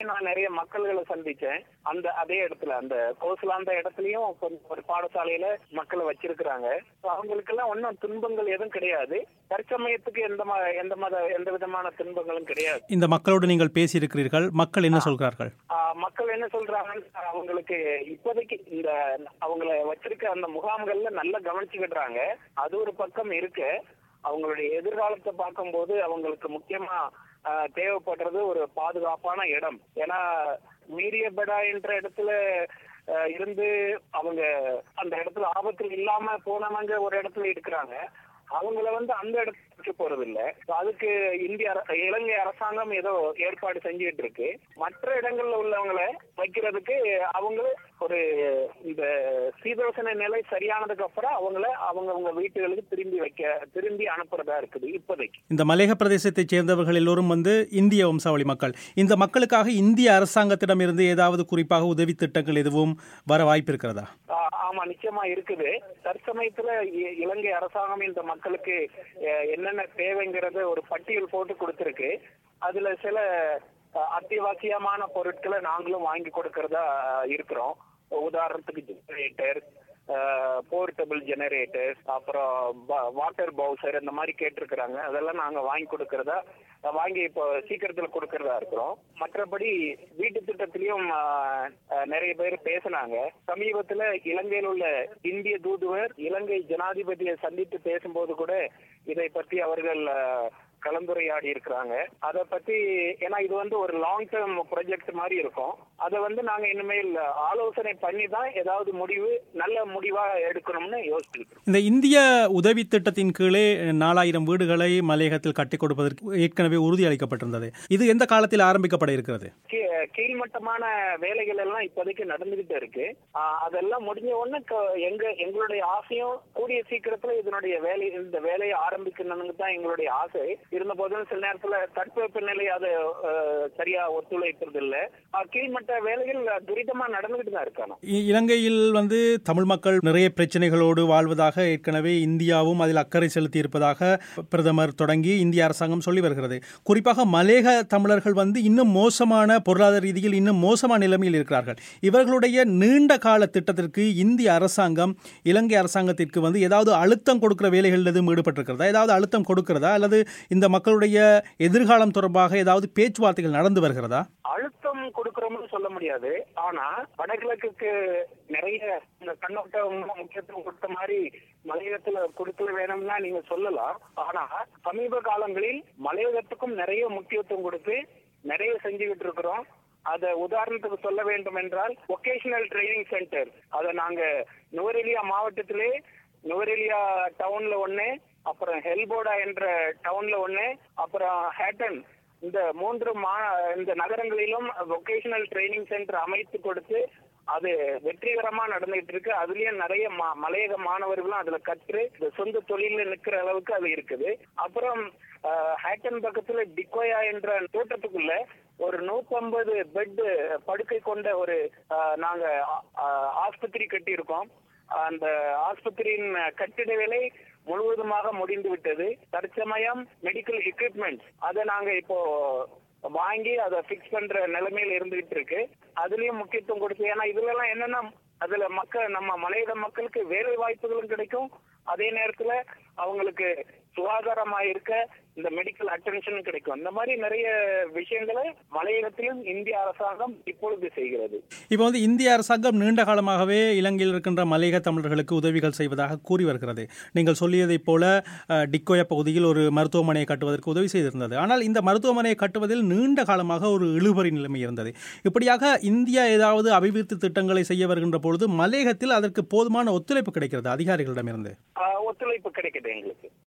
நான் நிறைய மக்கள்களை சந்திச்சேன் அந்த அதே இடத்துல அந்த கோசலாந்த இடத்துலயும் கொஞ்சம் ஒரு பாடசாலையில மக்களை வச்சிருக்கிறாங்க So அவங்களுக்கு எல்லாம் ஒன்றும் துன்பங்கள் எதுவும் கிடையாது தற்சமயத்துக்கு எந்த ம- எந்த மத எந்த விதமான துன்பங்களும் கிடையாது இந்த மக்களோடு நீங்கள் பேசியிருக்கிறீர்கள் மக்கள் என்ன சொல்கிறார்கள் ஆஹ் மக்கள் என்ன சொல்றாங்கன்னா அவங்களுக்கு இப்போதைக்கு இந்த அவங்கள வச்சிருக்க அந்த முகாம்கள்ல நல்லா கவனிச்சுக்கிடுறாங்க அது ஒரு பக்கம் இருக்கு அவங்களுடைய எதிர்காலத்தை பார்க்கும்போது அவங்களுக்கு முக்கியமா ஆஹ் தேவைப்படுறது ஒரு பாதுகாப்பான இடம் ஏன்னா மீரியபடா என்ற இடத்துல ஆஹ் இருந்து அவங்க அந்த இடத்துல ஆபத்தில் இல்லாம போனவங்க ஒரு இடத்துல இருக்கிறாங்க அவங்கள வந்து அந்த இடத்துக்கு போறது இல்ல So அதுக்கு இந்திய அர- இலங்கை அரசாங்கம் ஏதோ ஏற்பாடு செஞ்சுட்டு இருக்கு மற்ற இடங்கள்ல உள்ளவங்கள வைக்கிறதுக்கு அவங்கள ஒரு இந்த சீதோசன நிலை சரியானதுக்கு அப்புறம் அவங்கள அவங்க அவங்க வீட்டுகளுக்கு திரும்பி வைக்க திரும்பி அனுப்புறதா இருக்குது இப்போதைக்கு இந்த மலையக பிரதேசத்தைச் சேர்ந்தவர்கள் எல்லோரும் வந்து இந்திய வம்சாவளி மக்கள் இந்த மக்களுக்காக இந்திய அரசாங்கத்திடமிருந்து ஏதாவது குறிப்பாக உதவி திட்டங்கள் எதுவும் வர வாய்ப்பு இருக்கிறதா ஆ- ஆமா நிச்சயமா இருக்குது தற்சமயத்துல இ- இலங்கை அரசாங்கம் இந்த மக்களுக்கு அஹ், என்னென்ன தேவைங்கிறத ஒரு பட்டியல் போட்டு கொடுத்திருக்கு அதுல சில அஹ், அத்தியாவசியமான பொருட்களை நாங்களும் வாங்கி கொடுக்கறதா அஹ், இருக்கிறோம் உதாரணத்துக்கு ஜெனரேட்டர் போர்ட்டபிள் ஜெனரேட்டர் அப்புறம் வாட்டர் பவுசர் இந்த மாதிரி கேட்டிருக்கிறாங்க அதெல்லாம் நாங்க வாங்கி கொடுக்கறதா அஹ், வாங்கி இப்போ சீக்கிரத்துல கொடுக்கறதா இருக்கிறோம் மற்றபடி வீட்டு திட்டத்திலயும் அஹ், அஹ், நிறைய பேர் பேசினாங்க சமீபத்துல இலங்கையில் உள்ள இந்திய தூதுவர் இலங்கை ஜனாதிபதியை சந்தித்து பேசும்போது கூட இதை பற்றி அவர்கள் அஹ், கலந்துரையாடி இருக்கிறாங்க அதை பத்தி ஏன்னா இது வந்து ஒரு லாங் டேர்ம் ப்ராஜெக்ட் மாதிரி இருக்கும் அதை வந்து நாங்க இனிமேல் ஆலோசனை பண்ணி தான் ஏதாவது முடிவு நல்ல முடிவா எடுக்கணும்னு யோசிச்சுட்டு இருக்கோம். இந்த இந்திய உதவி திட்டத்தின் கீழே நாலாயிரம் வீடுகளை மலையகத்தில் கட்டிக் கொடுப்பதற்கு ஏற்கனவே உறுதி அளிக்கப்பட்டிருந்தது இது எந்த காலத்தில் ஆரம்பிக்கப்பட இருக்கிறது கீ- கீழ்மட்டமான வேலைகள் எல்லாம் இப்போதைக்கு நடந்துகிட்டு இருக்கு ஆஹ் அதெல்லாம் முடிஞ்ச உடனே க- எங்க எங்களுடைய ஆசையும் கூடிய சீக்கிரத்துல இதனுடைய வேலை இந்த வேலையை ஆரம்பிக்கணும்னு தான் எங்களுடைய ஆசை இருந்த போதும் சில நேரத்துல தட்பவெப்ப நிலை அது ஆஹ், சரியா ஒத்துழைப்பது இல்ல ஆஹ், கீழ்மட்ட வேலைகள் துரிதமா நடந்துகிட்டு தான் இருக்கானோ இ- இலங்கையில் வந்து தமிழ் மக்கள் நிறைய பிரச்சனைகளோடு வாழ்வதாக ஏற்கனவே இந்தியாவும் அதில் அக்கறை செலுத்தி இருப்பதாக பிரதமர் தொடங்கி இந்திய அரசாங்கம் சொல்லி வருகிறது குறிப்பாக மலேக தமிழர்கள் வந்து இன்னும் மோசமான பொருளாதார ரீதியில் இன்னும் மோசமான நிலைமையில் இருக்கிறார்கள் இவர்களுடைய நீண்ட கால திட்டத்திற்கு இந்திய அரசாங்கம் இலங்கை அரசாங்கத்திற்கு வந்து ஏதாவது அழுத்தம் கொடுக்கிற வேலைகள் எதுவும் ஈடுபட்டிருக்கிறதா ஏதாவது அழுத்தம் கொடுக்கிறதா அல்லது இந்த மக்களுடைய எதிர்காலம் தொடர்பாக ஏதாவது பேச்சுவார்த்தைகள் நடந்து வருகிறதா அழுத்தம் கொடுக்கறோம்னு சொல்ல முடியாது ஆனா வடகிழக்குக்கு நிறைய இந்த கண்ணோட்டம் முக்கியத்துவம் கொடுத்த மாதிரி மலையகத்துல கொடுக்கல வேணும்னா நீங்க சொல்லலாம் ஆனா சமீப காலங்களில் மலையகத்துக்கும் நிறைய முக்கியத்துவம் கொடுத்து நிறைய செஞ்சுக்கிட்டு இருக்கிறோம் அத உதாரணத்துக்கு சொல்ல வேண்டும் என்றால் ஒகேஷனல் ட்ரைனிங் சென்டர் அதை நாங்க நுவரெலியா மாவட்டத்திலே நுவரெலியா டவுன்ல ஒண்ணு அப்புறம் ஹெல்போடா என்ற டவுன்ல ஒண்ணு அப்புறம் ஹேட்டன் இந்த மூன்று மா இந்த நகரங்களிலும் வொகேஷனல் ட்ரைனிங் சென்டர் அமைத்து கொடுத்து அது வெற்றிகரமா நடந்துகிட்டு இருக்கு அதுலயும் நிறைய ம- மலையக மாணவர்களும் அதுல கற்று இந்த சொந்த தொழில நிக்கிற அளவுக்கு அது இருக்குது அப்புறம் அஹ், ஹேட்டன் பக்கத்துல டிக்கோயா என்ற தோட்டத்துக்குள்ள ஒரு நூத்தம்பது பெட் படுக்கை கொண்ட ஒரு அஹ், நாங்க அஹ், ஆஸ்பத்திரி கட்டி இருக்கோம் அந்த ஆஸ்பத்திரியின் கட்டிட வேலை முழுவதுமாக முடிந்து விட்டது தற்சமயம் மெடிக்கல் எக்யூப்மெண்ட் அதை நாங்க இப்போ வாங்கி அதை ஃபிக்ஸ் பண்ற நிலைமையில இருந்துகிட்டு இருக்கு அதுலயும் முக்கியத்துவம் கொடுத்து ஏன்னா இதுல எல்லாம் என்னன்னா அதுல மக்கள் நம்ம மலையிட மக்களுக்கு வேலை வாய்ப்புகளும் கிடைக்கும் அதே நேரத்துல அவங்களுக்கு சுகாதாரமா இருக்க இந்த மெடிக்கல் அட்டென்ஷன் கிடைக்கும் இந்த மாதிரி நிறைய விஷயங்களை மலையகத்திலும் இந்திய அரசாங்கம் இப்பொழுது செய்கிறது இப்போ வந்து இந்திய அரசாங்கம் நீண்ட காலமாகவே இலங்கையில் இருக்கின்ற மலையக தமிழர்களுக்கு உதவிகள் செய்வதாக கூறி வருகிறது நீங்கள் சொல்லியதைப் போல அஹ், டிக்கோயா பகுதியில் ஒரு மருத்துவமனையை கட்டுவதற்கு உதவி செய்திருந்தது ஆனால் இந்த மருத்துவமனையை கட்டுவதில் நீண்ட காலமாக ஒரு இழுபறி நிலைமை இருந்தது இப்படியாக இந்தியா ஏதாவது அபிவிருத்தி திட்டங்களை செய்ய வருகின்ற பொழுது மலையகத்தில் அதற்கு போதுமான ஒத்துழைப்பு கிடைக்கிறது அதிகாரிகளிடமிருந்து ஆஹ் ஒத்துழைப்பு கிடைக்குது எங்களுக்கு